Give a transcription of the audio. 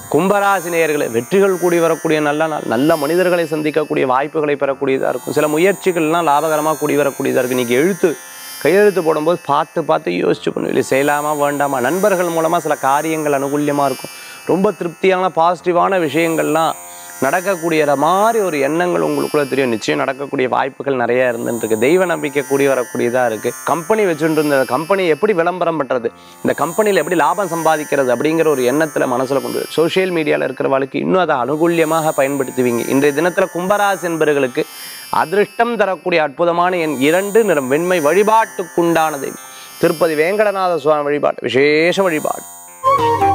கும்பராசி நேயர்களே வெற்றிகள் கூடி வரக்கூடிய நல்ல நாள் நல்ல மனிதர்களை சந்திக்கக்கூடிய வாய்ப்புகளை பெறக்கூடியதாக இருக்கும் சில முயற்சிகள்லாம் லாபகரமாக கூடி வரக்கூடியதாக இருக்கும் இன்றைக்கி எழுத்து கையெழுத்து போடும்போது பார்த்து பார்த்து யோசிச்சு பண்ணும் இல்லை செய்யலாமா வேண்டாமா நண்பர்கள் மூலமாக சில காரியங்கள் அனுகூல்யமாக இருக்கும் ரொம்ப திருப்தியான பாசிட்டிவான விஷயங்கள்லாம் நடக்கக்கூடிய மாதிரி ஒரு எண்ணங்கள் உங்களுக்குள்ள தெரியும் நிச்சயம் நடக்கக்கூடிய வாய்ப்புகள் நிறைய இருந்துட்டு இருக்கு தெய்வ நம்பிக்கை கூடி வரக்கூடியதாக இருக்கு கம்பெனி வச்சுட்டு இருந்த கம்பெனி எப்படி விளம்பரம் பண்றது இந்த கம்பெனியில் எப்படி லாபம் சம்பாதிக்கிறது அப்படிங்கிற ஒரு எண்ணத்தில் மனசில் கொண்டு சோஷியல் மீடியாவில் இருக்கிறவளுக்கு இன்னும் அதை அனுகூல்யமாக பயன்படுத்துவீங்க இன்றைய தினத்தில் கும்பராசி என்பவர்களுக்கு அதிர்ஷ்டம் தரக்கூடிய அற்புதமான என் இரண்டு நிறம் வெண்மை வழிபாட்டுக்குண்டானது திருப்பதி வேங்கடநாத சுவாமி வழிபாடு விசேஷ வழிபாடு